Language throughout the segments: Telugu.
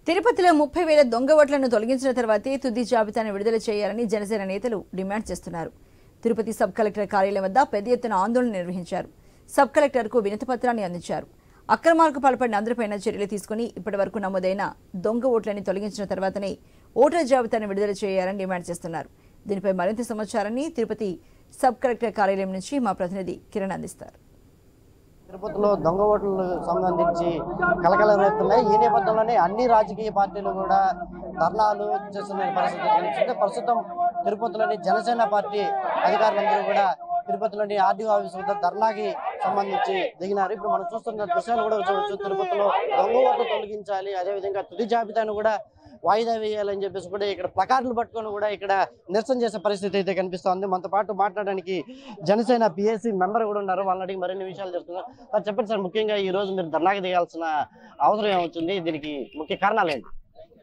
తిరుపతిలో ముప్పై వేల దొంగ ఓట్లను తొలగించిన తర్వాతే తుది జాబితాను విడుదల చేయాలని జనసేన నేతలు డిమాండ్ చేస్తున్నారు తిరుపతి సబ్ కలెక్టర్ కార్యాలయం వద్ద పెద్ద ఎత్తున ఆందోళన నిర్వహించారు సబ్ కలెక్టర్కు వినతి పత్రాన్ని అందించారు అక్రమాలకు పాల్పడిన అందరిపైన చర్యలు తీసుకుని ఇప్పటి వరకు నమోదైన దొంగ ఓట్లని తొలగించిన తర్వాతనే ఓటర్ జాబితాను విడుదల చేయాలని డిమాండ్ చేస్తున్నారు దీనిపై మరింత సమాచారాన్ని తిరుపతి సబ్ కలెక్టర్ కార్యాలయం నుంచి మా ప్రతినిధి కిరణ్ అందిస్తారు తిరుపతిలో దొంగ ఓట్లకు సంబంధించి కలకలం రేపుతున్నాయి ఈ నేపథ్యంలోనే అన్ని రాజకీయ పార్టీలు కూడా ధర్నాలు చేస్తున్న పరిస్థితి కనిపిస్తుంది ప్రస్తుతం తిరుపతిలోని జనసేన పార్టీ అధికారులందరూ కూడా తిరుపతిలోని ఆర్డీఓ ఆఫీస్ వద్ద ధర్నాకి సంబంధించి దిగినారు ఇప్పుడు మనం చూస్తున్న దృశ్యాలు కూడా చూడవచ్చు తిరుపతిలో దొంగ ఓట్లు తొలగించాలి అదేవిధంగా తుది జాబితాను కూడా వాయిదా వేయాలని చెప్పేసి కూడా ఇక్కడ ప్లకార్డులు పట్టుకొని కూడా ఇక్కడ నిరసన చేసే పరిస్థితి అయితే కనిపిస్తోంది మనతో పాటు మాట్లాడడానికి జనసేన పిఎస్సి మెంబర్ కూడా ఉన్నారు వాళ్ళని అడిగి మరిన్ని విషయాలు తెలుసుకుందాం సార్ చెప్పండి సార్ ముఖ్యంగా ఈ రోజు మీరు ధర్నాకి దిగాల్సిన అవసరం ఏమవుతుంది దీనికి ముఖ్య కారణాలు ఏంటి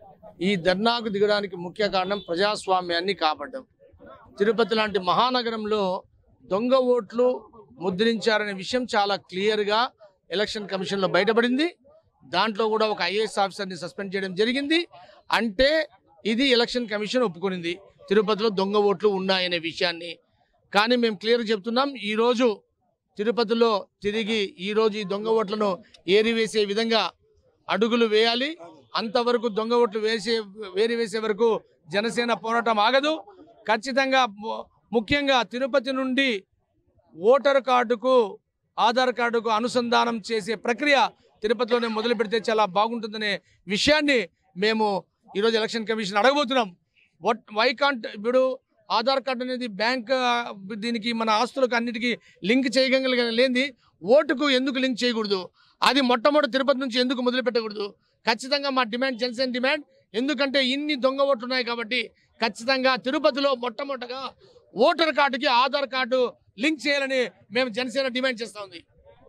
ఈ ధర్నాకు దిగడానికి ముఖ్య కారణం ప్రజాస్వామ్యాన్ని కాపాడడం తిరుపతి లాంటి మహానగరంలో దొంగ ఓట్లు ముద్రించారనే విషయం చాలా క్లియర్గా ఎలక్షన్ కమిషన్లో బయటపడింది దాంట్లో కూడా ఒక ఐఏఎస్ ఆఫీసర్ని సస్పెండ్ చేయడం జరిగింది అంటే ఇది ఎలక్షన్ కమిషన్ ఒప్పుకునింది తిరుపతిలో దొంగ ఓట్లు ఉన్నాయనే విషయాన్ని కానీ మేము క్లియర్గా చెప్తున్నాం ఈరోజు తిరుపతిలో తిరిగి ఈరోజు ఈ దొంగ ఓట్లను ఏరివేసే విధంగా అడుగులు వేయాలి అంతవరకు దొంగ ఓట్లు వేసే వేరి వేసే వరకు జనసేన పోరాటం ఆగదు ఖచ్చితంగా ము- ముఖ్యంగా తిరుపతి నుండి ఓటర్ కార్డుకు ఆధార్ కార్డుకు అనుసంధానం చేసే ప్రక్రియ తిరుపతిలోనే మొదలు పెడితే చాలా బాగుంటుందనే విషయాన్ని మేము ఈరోజు ఎలక్షన్ కమిషన్ అడగబోతున్నాం వట్ వై కాంట్ ఇప్పుడు ఆధార్ కార్డు అనేది బ్యాంక్ ఆ, దీనికి మన ఆస్తులకు అన్నిటికీ లింక్ చేయగలిగిన లేనిది ఓటుకు ఎందుకు లింక్ చేయకూడదు అది మొట్టమొదటి తిరుపతి నుంచి ఎందుకు మొదలు పెట్టకూడదు ఖచ్చితంగా మా డిమాండ్ జనసేన డిమాండ్ ఎందుకంటే ఇన్ని దొంగ ఓట్లు ఉన్నాయి కాబట్టి ఖచ్చితంగా తిరుపతిలో మొట్టమొదటగా ఓటర్ కార్డుకి ఆధార్ కార్డు లింక్ చేయాలని మేము జనసేన డిమాండ్ చేస్తా ఉంది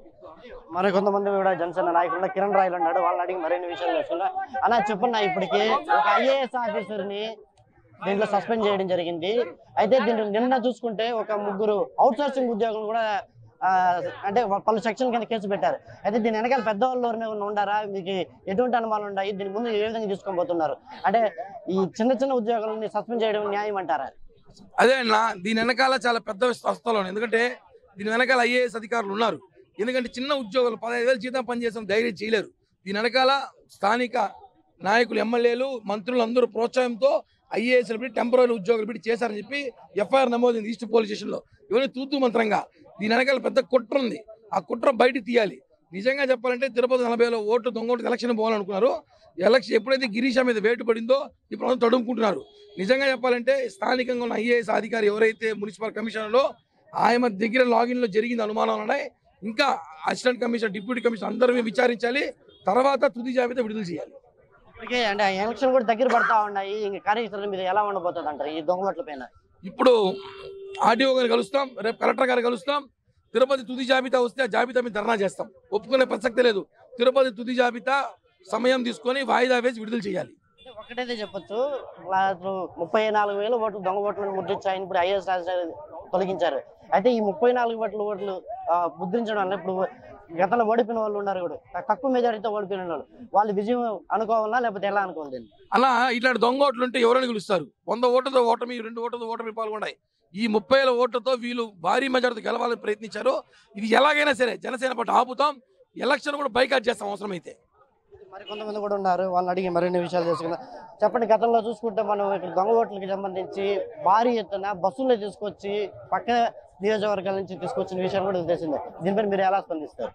మరి కొంతమంది కూడా జనసేన నాయకులు కిరణ్ రాయలు ఉన్నాడు వాళ్ళని అడిగి మరిన్ని విషయాలు తెలుసుకున్నా అలా చెప్పన్నా ఇప్పటికి ఒక ఐఏఎస్ ఆఫీసర్ ని దీంట్లో సస్పెండ్ చేయడం జరిగింది అయితే దీంట్లో నిన్న చూసుకుంటే ఒక ముగ్గురు అవుట్ సోర్సింగ్ ఉద్యోగులు కూడా ఆ, అంటే వా- పలు సెక్షన్ కింద కేసు పెట్టారు అయితే దీని వెనకాల పెద్దవాళ్ళు ఎవరైనా ఉన్నారా మీకు ఎటువంటి అనుమానాలు ఉన్నాయి దీని ముందు ఏ విధంగా తీసుకొని పోతున్నారు అంటే ఈ చిన్న చిన్న ఉద్యోగులని సస్పెండ్ చేయడం న్యాయం అంటారా అదే అన్న దీని వెనకాల చాలా పెద్ద సంస్థలు ఉన్నాయి ఎందుకంటే దీని వెనకాల ఐఏఎస్ అధికారులు ఉన్నారు ఎందుకంటే చిన్న ఉద్యోగులు పదహైదు వేలు జీతం పనిచేసిన ధైర్యం చేయలేరు దీని వెనకాల స్థానిక నాయకులు ఎమ్మెల్యేలు మంత్రులు అందరూ ప్రోత్సాహంతో ఐఏఎస్ పెట్టి టెంపరీ ఉద్యోగులు పెట్టి చేశారని చెప్పి ఎఫ్ఐఆర్ నమోదైంది ఈస్ట్ పోలీస్ స్టేషన్లో ఇవన్నీ తూతూ మంత్రంగా దీని వెనకాల పెద్ద కుట్ర ఉంది ఆ కుట్ర బయట తీయాలి నిజంగా చెప్పాలంటే తిరుపతి నలభై వేల ఓట్లు దొంగ ఓటు ఎలక్షన్ పోవాలనుకున్నారు ఎలక్షన్ ఎప్పుడైతే గిరీష మీద వేటు పడిందో ఇప్పుడు అందరూ తడుముకుంటున్నారు నిజంగా చెప్పాలంటే స్థానికంగా ఉన్న ఐఏఎస్ అధికారి ఎవరైతే మున్సిపల్ కమిషనర్లో ఆయన దగ్గర లాగిన్లో జరిగిన అనుమానాలు ఉన్నాయి ఇంకా అసిస్టెంట్ కమిషనర్ డిప్యూటీ కమిషనర్ అందరూ విచారించాలి తర్వాత తుది జాబితా విడుదల చేయాలి ఇప్పటికే అంటే ఎలక్షన్ కూడా దగ్గర పడతా ఉన్నాయి ఇంకా కార్యాచరణ మీద ఎలా ఉండబోతుంది అంటారు ఈ దొంగల పైన ఇప్పుడు ఆర్డీఓ గారిని కలుస్తాం రేపు కలెక్టర్ గారిని కలుస్తాం తిరుపతి తుది జాబితా వస్తే ఆ జాబితా మీద ధర్నా చేస్తాం ఒప్పుకునే ప్రసక్తి లేదు తిరుపతి తుది జాబితా సమయం తీసుకొని వాయిదా వేసి విడుదల చేయాలి అంటే ఒకటైతే చెప్పొచ్చు వాళ్ళు ముప్పై నాలుగు వేల ఓట్లు దొంగ ఓట్లను ముద్రించాయని ఇప్పుడు ఐఎస్ తొలగించారు అయితే ఈ ముప్పై నాలుగు ఓట్ల ఓట్లు ఆ, ముద్రించడం వల్ల ఇప్పుడు గతంలో ఓడిపోయిన వాళ్ళు ఉన్నారు కూడా త- తక్కువ మెజారిటీతో ఓడిపోయిన వాళ్ళు వాళ్ళు విజయం అనుకోవాలా లేకపోతే ఎలా అనుకోవాలి దీన్ని? అలా ఇట్లాంటి దొంగ ఓట్లు ఉంటే ఎవరైనా గెలుస్తారు వంద ఓట్లతో ఓటమి రెండు ఓట్లతో ఓటమి పాల్గొన్నాయి ఈ ముప్పై వేల ఓట్లతో వీళ్ళు భారీ మెజార్టీతో గెలవాలని ప్రయత్నించారు ఇది ఎలాగైనా సరే జనసేన పట్ల ఆపుతాం ఎలక్షన్ కూడా బైకాట్ చేస్తాం అవసరమైతే మరి కొంతమంది కూడా ఉన్నారు వాళ్ళని అడిగి మరిన్ని విషయాలు తెలుసుకుందాం చెప్పండి గతంలో చూసుకుంటే మనం ఇక్కడ దొంగ ఓట్లకి సంబంధించి భారీ ఎత్తున బస్సుల్లో తీసుకొచ్చి పక్క నియోజకవర్గాల నుంచి తీసుకొచ్చిన విషయం కూడా తెలిసిందే దీనిపై మీరు ఎలా స్పందిస్తారు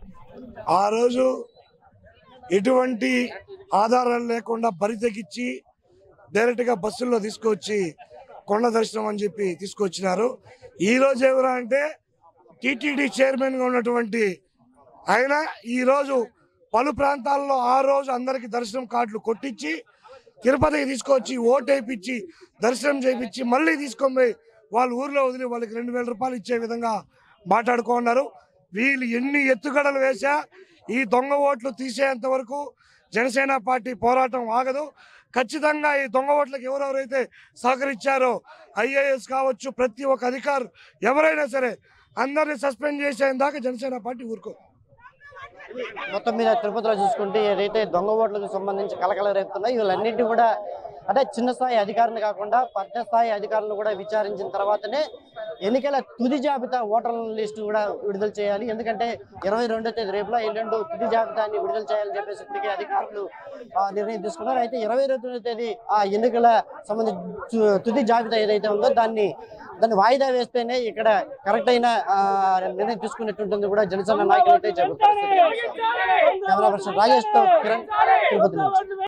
ఆ రోజు ఎటువంటి ఆధారాలు లేకుండా బరి తెగించి డైరెక్ట్గా బస్సుల్లో తీసుకొచ్చి కొండ దర్శనం అని చెప్పి తీసుకొచ్చినారు ఈ రోజు ఎవరా అంటే టీటీడీ చైర్మన్గా ఉన్నటువంటి ఆయన ఈ రోజు పలు ప్రాంతాల్లో ఆ రోజు అందరికి దర్శనం కార్డులు కొట్టించి తిరుపతికి తీసుకొచ్చి ఓటు వేయించి దర్శనం చేయించి మళ్ళీ తీసుకొని పోయి వాళ్ళ ఊర్లో వదిలి వాళ్ళకి రెండు వేల రూపాయలు ఇచ్చే విధంగా మాట్లాడుకున్నారు వీళ్ళు ఎన్ని ఎత్తుగడలు వేసా ఈ దొంగ ఓట్లు తీసేంత వరకు జనసేన పార్టీ పోరాటం ఆగదు ఖచ్చితంగా ఈ దొంగ ఓట్లకు ఎవరెవరైతే సహకరించారో ఐఏఎస్ కావచ్చు ప్రతి ఒక్క అధికారు ఎవరైనా సరే అందరిని సస్పెండ్ చేసేందాకా జనసేన పార్టీ ఊరుకో మొత్తం మీద తిరుపతిలో చూసుకుంటే ఏదైతే దొంగ ఓట్లకు సంబంధించి కలకల రేపుతున్నాయి వీళ్ళన్నింటి కూడా అంటే చిన్న స్థాయి అధికారులు కాకుండా పెద్ద స్థాయి అధికారులను కూడా విచారించిన తర్వాతనే ఎన్నికల తుది జాబితా ఓటర్ల లిస్టు కూడా విడుదల చేయాలి ఎందుకంటే ఇరవై రెండో తేదీ రేపులో ఎల్లుండి తుది జాబితాని విడుదల చేయాలని చెప్పేసి ఇప్పటికే అధికారులు ఆ, నిర్ణయం తీసుకున్నారు అయితే ఇరవై రెండో తేదీ ఆ ఎన్నికల సంబంధించి తుది జాబితా ఏదైతే ఉందో దాన్ని దాన్ని వాయిదా వేస్తేనే ఇక్కడ కరెక్ట్ అయిన ఆ, నిర్ణయం తీసుకున్నట్టు ఉంటుంది కూడా జనసేన నాయకులు అయితే చెబుతారు కెమెరా పర్సన్ రాజేష్ తో కిరణ్ తిరుపతి నుంచి